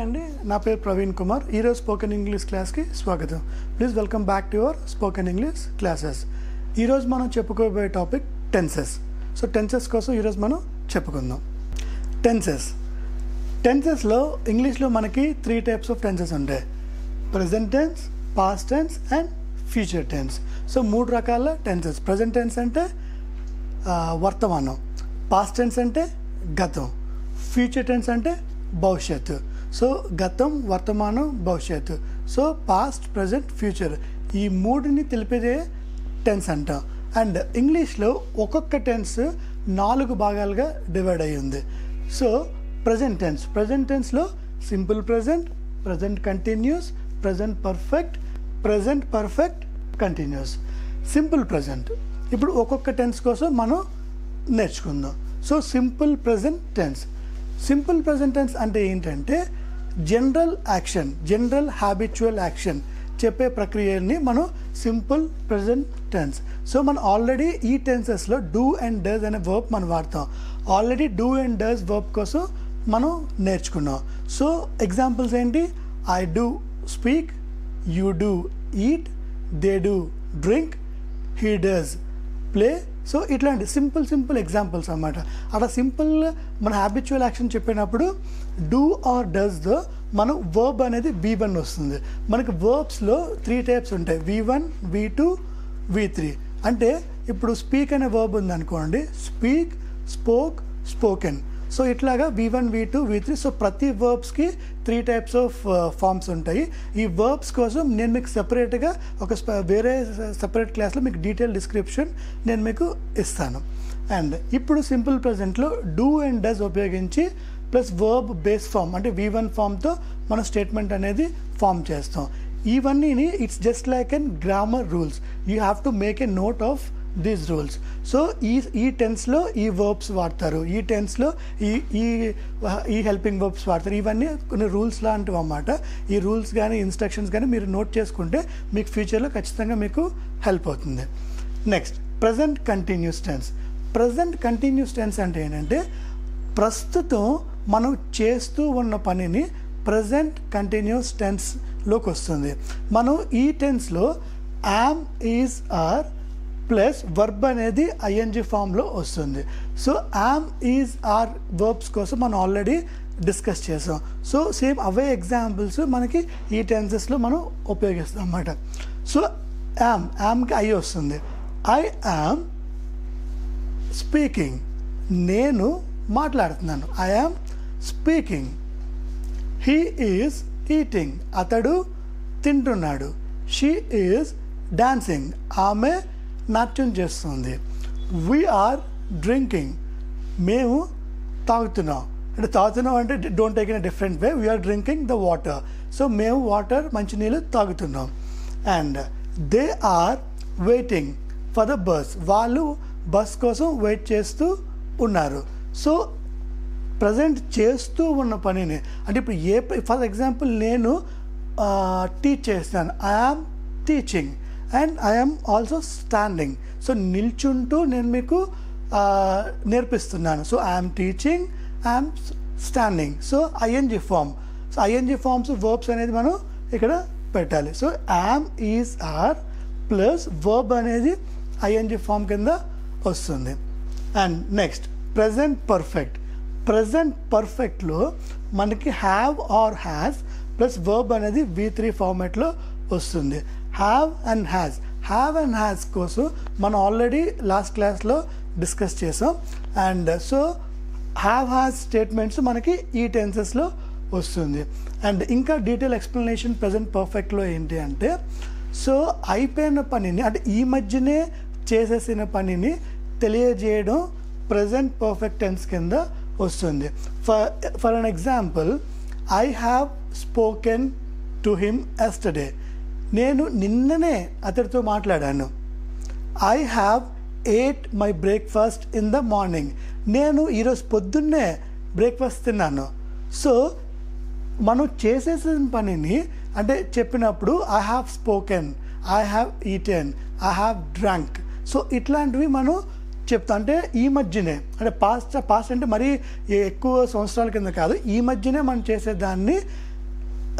అండి నా పేరు ప్రవీణ్ కుమార్ ఈరోజు స్పోకెన్ ఇంగ్లీష్ క్లాస్కి స్వాగతం please welcome back to your spoken English classes ఈరోజు మనం చెప్పుకోబోయే టాపిక్ టెన్సెస్ సో టెన్సెస్ కోసం ఈరోజు మనం చెప్పుకుందాం టెన్సెస్ టెన్సెస్లో ఇంగ్లీష్లో మనకి త్రీ టైప్స్ ఆఫ్ టెన్సెస్ ఉంటాయి present tense past tense and future tense so మూడు రకాల టెన్సెస్ ప్రజెంట్ టెన్స్ అంటే ఆ, వర్తమానం పాస్ట్ టెన్స్ అంటే గతం ఫ్యూచర్ టెన్స్ అంటే భవిష్యత్తు సో గతం వర్తమానం భవిష్యత్తు సో పాస్ట్ ప్రజెంట్ ఫ్యూచర్ ఈ మూడుని తెలిపేదే టెన్స్ అంటాం అండ్ ఇంగ్లీష్లో ఒక్కొక్క టెన్స్ నాలుగు భాగాలుగా డివైడ్ అయ్యి ఉంది సో ప్రజెంట్ టెన్స్ ప్రజెంట్ టెన్స్లో simple present present continuous present perfect present perfect continuous simple present ఇప్పుడు ఒక్కొక్క టెన్స్ కోసం మనం నేర్చుకుందాం so simple present tense simple present tense అంటే ఏంటంటే general action general habitual action చెప్పే ప్రక్రియని మనం సింపుల్ ప్రజెంట్ టెన్స్ సో మనం ఆల్రెడీ ఈ టెన్సెస్లో డూ అండ్ డస్ అనే వర్బ్ మనం వాడతాం already do and does verb కోసం మనం నేర్చుకున్నాం సో ఎగ్జాంపుల్స్ ఏంటి I do speak you do eat they do drink he does play so ఇట్లాంటి సింపుల్ సింపుల్ ఎగ్జాంపుల్స్ అన్నమాట అలా సింపుల్ మన హ్యాబిచువల్ యాక్షన్ చెప్పినప్పుడు డూ ఆర్ డస్ ద మనం వర్బ్ అనేది వి వన్ వస్తుంది మనకి వర్బ్స్లో త్రీ టైప్స్ ఉంటాయి V one V two V three అంటే ఇప్పుడు స్పీక్ అనే వర్బ్ ఉంది అనుకోండి స్పీక్ స్పోక్ స్పోకెన్ సో ఇట్లాగా V one V two V three so ప్రతి వర్బ్స్కి త్రీ టైప్స్ ఆఫ్ ఫార్మ్స్ ఉంటాయి ఈ వర్బ్స్ కోసం నేను మీకు సెపరేట్గా ఒక స్ప- వేరే సెపరేట్ క్లాస్లో మీకు డీటెయిల్ డిస్క్రిప్షన్ నేను మీకు ఇస్తాను అండ్ ఇప్పుడు సింపుల్ ప్రజెంట్లో డూ అండ్ డస్ ఉపయోగించి ప్లస్ వర్బ్ బేస్ ఫామ్ అంటే వి వన్ ఫామ్తో మన స్టేట్మెంట్ అనేది ఫామ్ చేస్తాం ఇవన్నీని it's just like an grammar rules you have to make a note of these rules so ఈ ఈ టెన్స్లో ఈ వర్బ్స్ వాడతారు ఈ టెన్స్లో ఈ ఈ ఈ హెల్పింగ్ వర్బ్స్ వాడతారు ఇవన్నీ కొన్ని రూల్స్ లాంటివి అన్నమాట ఈ రూల్స్ కానీ ఇన్స్ట్రక్షన్స్ కానీ మీరు నోట్ చేసుకుంటే మీకు ఫ్యూచర్లో ఖచ్చితంగా మీకు హెల్ప్ అవుతుంది next present continuous tense present continuous tense అంటే ఏంటంటే ప్రస్తుతం మనం చేస్తూ ఉన్న పనిని ప్రజెంట్ కంటిన్యూస్ టెన్స్లోకి వస్తుంది మనం ఈ టెన్స్లో am is are plus verb అనేది ఐఎన్జి ఫామ్లో వస్తుంది so am is are verbs కోసం మనం ఆల్రెడీ డిస్కస్ చేసాం సో సేమ్ అవే ఎగ్జాంపుల్స్ మనకి ఈ టెన్సెస్లో మనం ఉపయోగిస్తాం అన్నమాట సో యామ్ యామ్కి ఐ వస్తుంది ఐ యామ్ స్పీకింగ్ నేను మాట్లాడుతున్నాను I am speaking he is eating అతడు తింటున్నాడు షీ ఈజ్ డాన్సింగ్ ఆమె నాట్యం చేస్తుంది వీఆర్ డ్రింకింగ్ మేము తాగుతున్నాం అంటే తాగుతున్నాం అంటే don't take in different way we are drinking the water so మేము వాటర్ మంచినీళ్ళు తాగుతున్నాం and they are waiting for the bus వాళ్ళు బస్ కోసం వెయిట్ చేస్తూ ఉన్నారు సో ప్రజెంట్ చేస్తూ ఉన్న పనిని అంటే ఇప్పుడు ఏ ఫర్ ఎగ్జాంపుల్ నేను టీచ్ చేస్తాను I'm teaching and I'm also standing so నిల్చుంటూ నేను మీకు ఆ, నేర్పిస్తున్నాను so I'm teaching I'm standing so I N G form so I N G forms verbs అనేది మనం ఇక్కడ పెట్టాలి so am is are plus verb అనేది ఐఎన్జి ఫామ్ కింద వస్తుంది and next present perfect present పర్ఫెక్ట్లో మనకి have or has plus verb అనేది వి త్రీ ఫార్మాట్లో వస్తుంది have and has have and has కోసం మనం ఆల్రెడీ లాస్ట్ క్లాస్లో డిస్కస్ చేసాం and so have has statements మనకి ఈ టెన్సెస్లో వస్తుంది అండ్ ఇంకా డీటెయిల్ ఎక్స్ప్లెనేషన్ ప్రజెంట్ పర్ఫెక్ట్లో ఏంటి అంటే సో అయిపోయిన పనిని అంటే ఈ మధ్యనే చేసేసిన పనిని తెలియజేయడం ప్రజెంట్ పర్ఫెక్ట్ టెన్స్ కింద వస్తుంది for for an example I have spoken to him yesterday నేను నిన్ననే అతడితో మాట్లాడాను I have ate my breakfast in the morning నేను ఈరోజు పొద్దున్నే బ్రేక్ఫాస్ట్ తిన్నాను సో మనం చేసేసిన పనిని అంటే చెప్పినప్పుడు I have spoken I have eaten I have drunk so ఇట్లాంటివి మనం చెప్తా అంటే ఈ మధ్యనే అంటే పాస్ట్ పాస్ట్ అంటే మరీ ఎక్కువ సంవత్సరాల కింద కాదు ఈ మధ్యనే మనం చేసే దాన్ని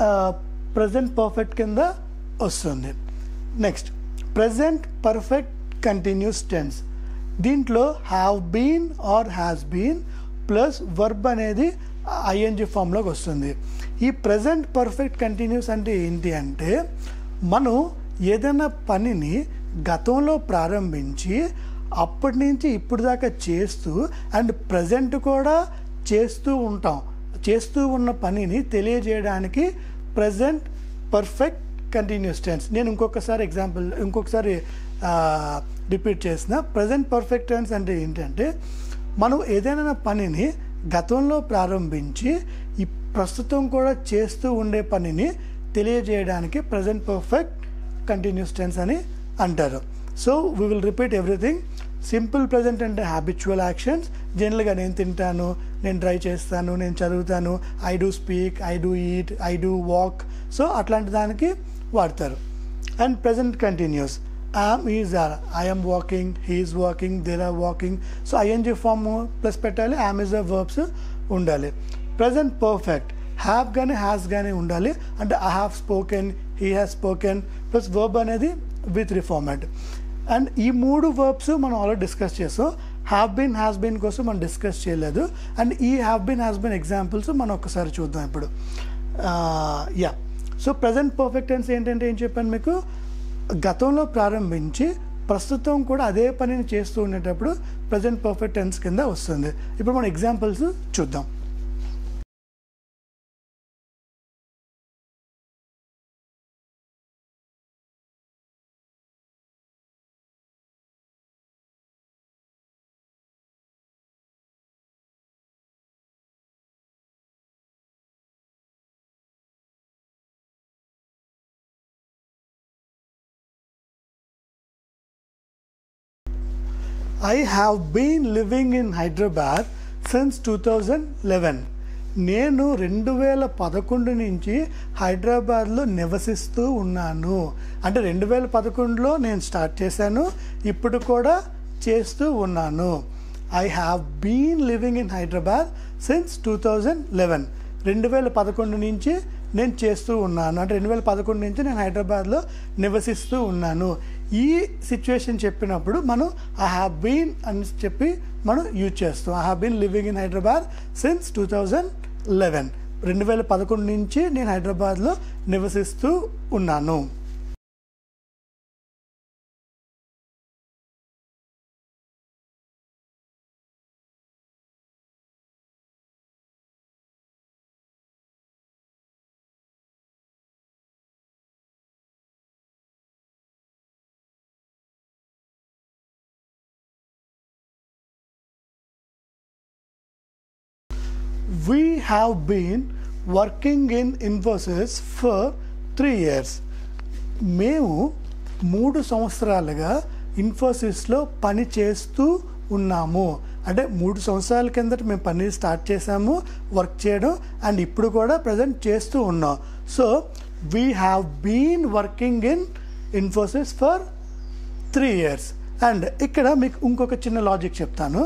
ప్రజెంట్ పర్ఫెక్ట్ కింద వస్తుంది next present perfect continuous tense దీంట్లో have been or has been plus verb అనేది ఐఎన్జి ఫామ్లోకి వస్తుంది ఈ ప్రజెంట్ పర్ఫెక్ట్ కంటిన్యూస్ అంటే ఏంటి అంటే మనం ఏదైనా పనిని గతంలో ప్రారంభించి అప్పటి నుంచి ఇప్పుడు దాకా చేస్తూ అండ్ ప్రజెంట్ కూడా చేస్తూ ఉంటాం చేస్తూ ఉన్న పనిని తెలియజేయడానికి ప్రజెంట్ పర్ఫెక్ట్ కంటిన్యూస్ టెన్స్ నేను ఇంకొకసారి ఎగ్జాంపుల్ ఇంకొకసారి రిపీట్ చేసిన ప్రజెంట్ పర్ఫెక్ట్ టెన్స్ అంటే ఏంటంటే మనం ఏదైనా పనిని గతంలో ప్రారంభించి ఈ ప్రస్తుతం కూడా చేస్తూ ఉండే పనిని తెలియజేయడానికి ప్రజెంట్ పర్ఫెక్ట్ కంటిన్యూస్ టెన్స్ అని అంటారు so we will repeat everything simple present అంటే హ్యాబిచువల్ యాక్షన్స్ జనరల్గా నేను తింటాను నేను డ్రై చేస్తాను నేను చదువుతాను I do speak I do eat I do walk so అట్లాంటి దానికి వాడతారు and present continuous am is are I'm walking he's walking there are walking so I N G form plus పెట్టాలి ఐఎమ్ ఈజ్ ద వర్బ్స్ ఉండాలి present perfect have కానీ has కానీ ఉండాలి అంటే I have spoken he has spoken plus verb అనేది with రిఫార్మాట్ and ఈ మూడు వర్బ్స్ మనం ఆల్రెడీ డిస్కస్ చేసాం హ్యావ్ బీన్ హ్యాస్ బీన్ కోసం మనం డిస్కస్ చేయలేదు అండ్ ఈ have been has been examples మనం ఒకసారి చూద్దాం ఇప్పుడు yeah so present perfect tense ఏంటంటే ఏం చెప్పాను మీకు గతంలో ప్రారంభించి ప్రస్తుతం కూడా అదే పనిని చేస్తూ ఉండేటప్పుడు ప్రజెంట్ పర్ఫెక్ట్ టెన్స్ కింద వస్తుంది ఇప్పుడు మనం ఎగ్జాంపుల్స్ చూద్దాం I have been living in Hyderabad since two thousand eleven నేను రెండు వేల పదకొండు నుంచి హైదరాబాద్లో నివసిస్తూ ఉన్నాను అంటే రెండు వేల పదకొండులో నేను స్టార్ట్ చేశాను ఇప్పుడు కూడా చేస్తూ ఉన్నాను I have been living in Hyderabad since two thousand eleven రెండు వేల పదకొండు నుంచి నేను చేస్తూ ఉన్నాను అంటే రెండు వేల పదకొండు నుంచి నేను హైదరాబాద్లో నివసిస్తూ ఉన్నాను ఈ సిచ్యువేషన్ చెప్పినప్పుడు మనం ఐ హ్యావ్ బీన్ అని చెప్పి మనం యూజ్ చేస్తాం I have been living in Hyderabad since two thousand eleven రెండు వేల పదకొండు నుంచి నేను హైదరాబాద్లో నివసిస్తూ ఉన్నాను we have been working in Infosys for three years మేము మూడు సంవత్సరాలుగా ఇన్ఫోసిస్లో పని చేస్తూ ఉన్నాము అంటే మూడు సంవత్సరాల కిందట మేము పని స్టార్ట్ చేసాము వర్క్ చేయడం అండ్ ఇప్పుడు కూడా ప్రజెంట్ చేస్తూ ఉన్నాం so we have been working in Infosys for three years and ఇక్కడ మీకు ఇంకొక చిన్న లాజిక్ చెప్తాను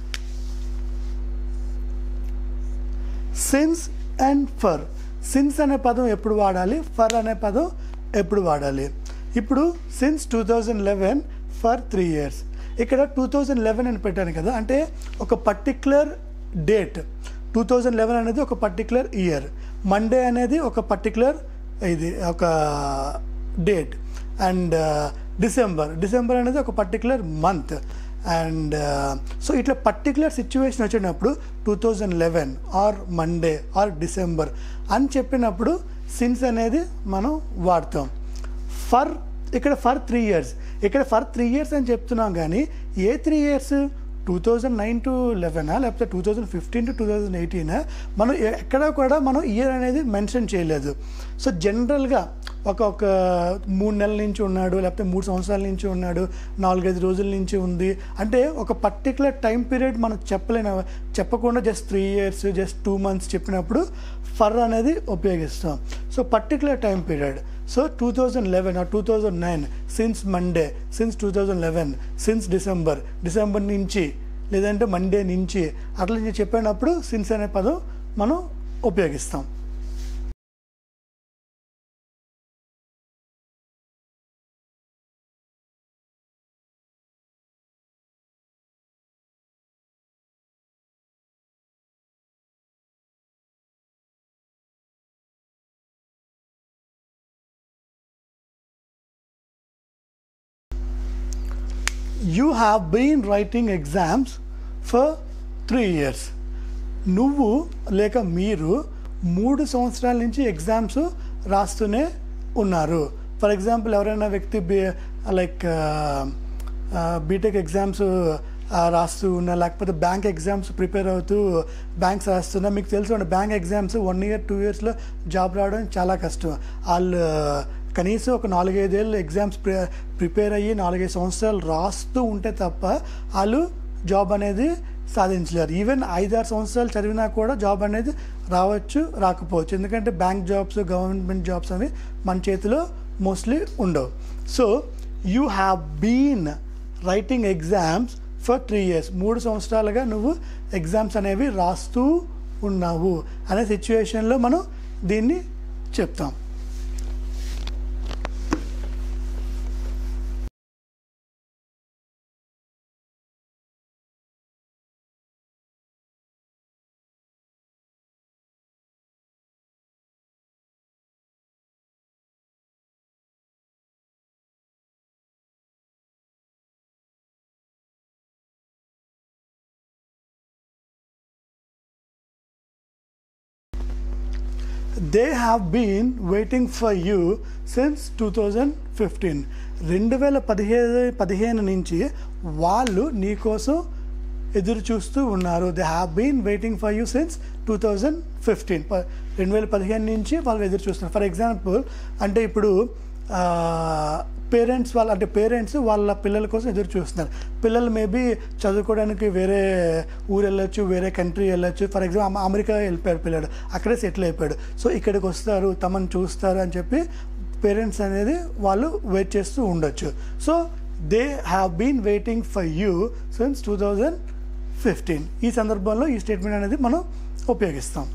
సిన్స్ అండ్ ఫర్ సిన్స్ అనే పదం ఎప్పుడు వాడాలి ఫర్ అనే పదం ఎప్పుడు వాడాలి ఇప్పుడు since two thousand eleven for three years ఇక్కడ టూ థౌజండ్ లెవెన్ అని పెట్టాను కదా అంటే ఒక particular date two thousand eleven అనేది ఒక పర్టిక్యులర్ ఇయర్ మండే అనేది ఒక పర్టిక్యులర్ ఇది ఒక డేట్ అండ్ డిసెంబర్ డిసెంబర్ అనేది ఒక పర్టిక్యులర్ మంత్ అండ్ సో ఇట్లా పర్టికులర్ సిచ్యువేషన్ వచ్చినప్పుడు two thousand eleven or Monday or December అని చెప్పినప్పుడు సిన్స్ అనేది మనం వాడతాం ఫర్ ఇక్కడ ఫర్ త్రీ ఇయర్స్ ఇక్కడ ఫర్ త్రీ ఇయర్స్ అని చెప్తున్నాం కానీ ఏ three years two thousand nine to లెవెనా లేకపోతే two thousand fifteen to two thousand ఎయిటీనా మనం ఎక్కడ కూడా మనం ఇయర్ అనేది మెన్షన్ చేయలేదు సో జనరల్గా ఒక ఒక మూడు నెలల నుంచి ఉన్నాడు లేకపోతే మూడు సంవత్సరాల నుంచి ఉన్నాడు నాలుగైదు రోజుల నుంచి ఉంది అంటే ఒక పర్టికులర్ టైం పీరియడ్ మనం చెప్పలేన చెప్పకుండా just three years just two months చెప్పినప్పుడు ఫర్ అనేది ఉపయోగిస్తాం so particular time period so two thousand eleven two thousand nine since Monday since two thousand eleven since December December నుంచి లేదంటే మండే నుంచి అట్లా చెప్పినప్పుడు సిన్స్ అనే పదం మనం ఉపయోగిస్తాం you have been writing exams for three years నువ్వు లేక మీరు మూడు సంవత్సరాల నుంచి ఎగ్జామ్స్ రాస్తూనే ఉన్నారు ఫర్ ఎగ్జాంపుల్ ఎవరైనా వ్యక్తి బి లైక్ బీటెక్ ఎగ్జామ్స్ రాస్తూ ఉన్నా లేకపోతే బ్యాంక్ ఎగ్జామ్స్ ప్రిపేర్ అవుతూ బ్యాంక్స్ రాస్తున్నా మీకు తెలుసు bank exams one year two ఇయర్స్లో జాబ్ రావడం చాలా కష్టం వాళ్ళు కనీసం ఒక నాలుగైదేళ్ళు ఎగ్జామ్స్ ప్రి ప్రిపేర్ అయ్యి నాలుగైదు సంవత్సరాలు రాస్తూ ఉంటే తప్ప వాళ్ళు జాబ్ అనేది సాధించలేరు ఈవెన్ ఐదారు సంవత్సరాలు చదివినా కూడా జాబ్ అనేది రావచ్చు రాకపోవచ్చు ఎందుకంటే బ్యాంక్ జాబ్స్ గవర్నమెంట్ జాబ్స్ అనేవి మన చేతిలో మోస్ట్లీ ఉండవు so you have been writing exams for three years మూడు సంవత్సరాలుగా నువ్వు ఎగ్జామ్స్ అనేవి రాస్తూ ఉన్నావు అనే సిచ్యువేషన్లో మనం దీన్ని చెప్తాం they have been waiting for you since two thousand fifteen రెండు వేల పదిహేను పదిహేను నుంచి వాళ్ళు నీకోసం ఎదురు చూస్తూ ఉన్నారు they have been waiting for you since two thousand fifteen రెండు వేల పదిహేను నుంచి వాళ్ళు ఎదురు చూస్తున్నారు ఫర్ ఎగ్జాంపుల్ అంటే ఇప్పుడు పేరెంట్స్ వాళ్ళ అంటే పేరెంట్స్ వాళ్ళ పిల్లల కోసం ఎదురు చూస్తున్నారు పిల్లలు మేబీ చదువుకోవడానికి వేరే ఊరు వెళ్ళొచ్చు వేరే కంట్రీ వెళ్ళొచ్చు ఫర్ ఎగ్జాంపుల్ అమెరికా వెళ్ళిపోయాడు పిల్లడు అక్కడే సెటిల్ అయిపోయాడు సో ఇక్కడికి వస్తారు తమను చూస్తారు అని చెప్పి పేరెంట్స్ అనేది వాళ్ళు వెయిట్ చేస్తూ ఉండొచ్చు so they have been waiting for you since two thousand fifteen ఈ సందర్భంలో ఈ స్టేట్మెంట్ అనేది మనం ఉపయోగిస్తాం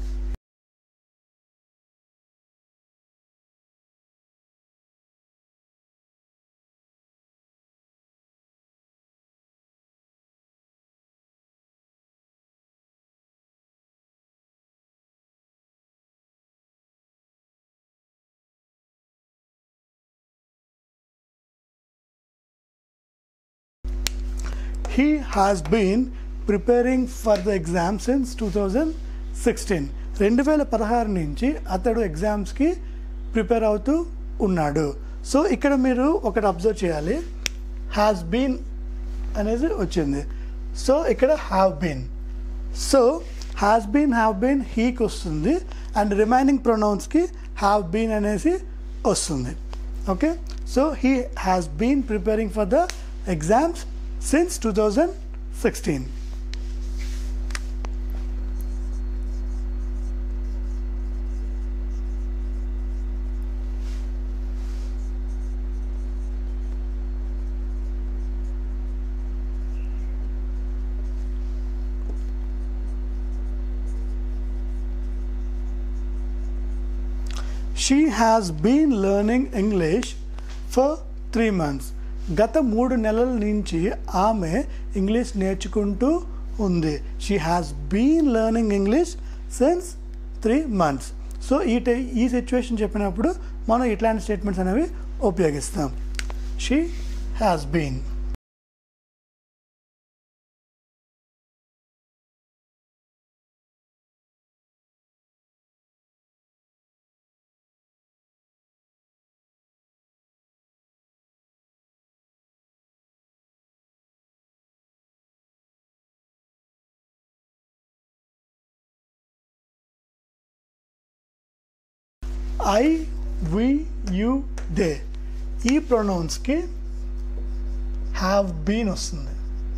he has been preparing for the exam since two thousand sixteen రెండు వేల పదహారు నుంచి అతడు ఎగ్జామ్స్కి ప్రిపేర్ అవుతూ ఉన్నాడు సో ఇక్కడ మీరు ఒకటి అబ్జర్వ్ చేయాలి హ్యాస్ బీన్ అనేది వచ్చింది సో ఇక్కడ have been so has been have been హీకి వస్తుంది అండ్ రిమైనింగ్ ప్రొనౌన్స్కి హ్యావ్ బీన్ అనేసి వస్తుంది okay so he has been preparing for the exams since two thousand sixteen she has been learning English for three months గత మూడు నెలల నుంచి ఆమె ఇంగ్లీష్ నేర్చుకుంటూ ఉంది she has been learning English since three months so ఈ టై ఈ సిచ్యువేషన్ చెప్పినప్పుడు మనం ఇట్లాంటి స్టేట్మెంట్స్ అనేవి ఉపయోగిస్తాం she has been I we you they ఈ ప్రొనౌన్స్కి హ్యావ్ బీన్ వస్తుంది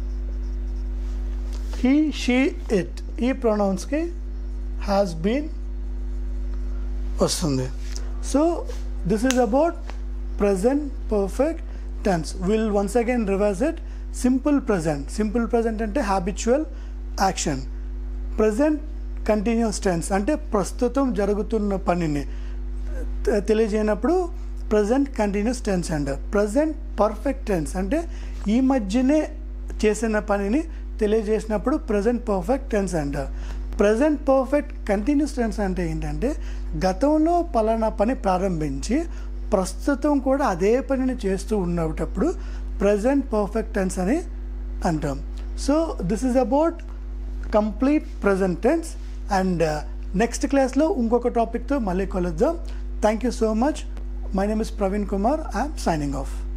హీ షీ ఇట్ ఈ ప్రొనౌన్స్కి హ్యాస్ బీన్ వస్తుంది so this is about present perfect tense will once again reverse it simple present simple present అంటే habitual action present continuous tense అంటే ప్రస్తుతం జరుగుతున్న పనిని తె- తెలియజేయనప్పుడు ప్రజెంట్ కంటిన్యూస్ టెన్స్ అంటారు ప్రజెంట్ పర్ఫెక్ట్ టెన్స్ అంటే ఈ మధ్యనే చేసిన పనిని తెలియజేసినప్పుడు ప్రజెంట్ పర్ఫెక్ట్ టెన్స్ అంటారు ప్రజెంట్ పర్ఫెక్ట్ కంటిన్యూస్ టెన్స్ అంటే ఏంటంటే గతంలో పలానా పని ప్రారంభించి ప్రస్తుతం కూడా అదే పనిని చేస్తూ ఉన్నప్పుడు ప్రజెంట్ పర్ఫెక్ట్ టెన్స్ అని అంటాం so this is about complete present tense and next క్లాస్లో ఇంకొక టాపిక్తో మళ్ళీ కలుద్దాం thank you so much my name is Praveen Kumar I'm signing of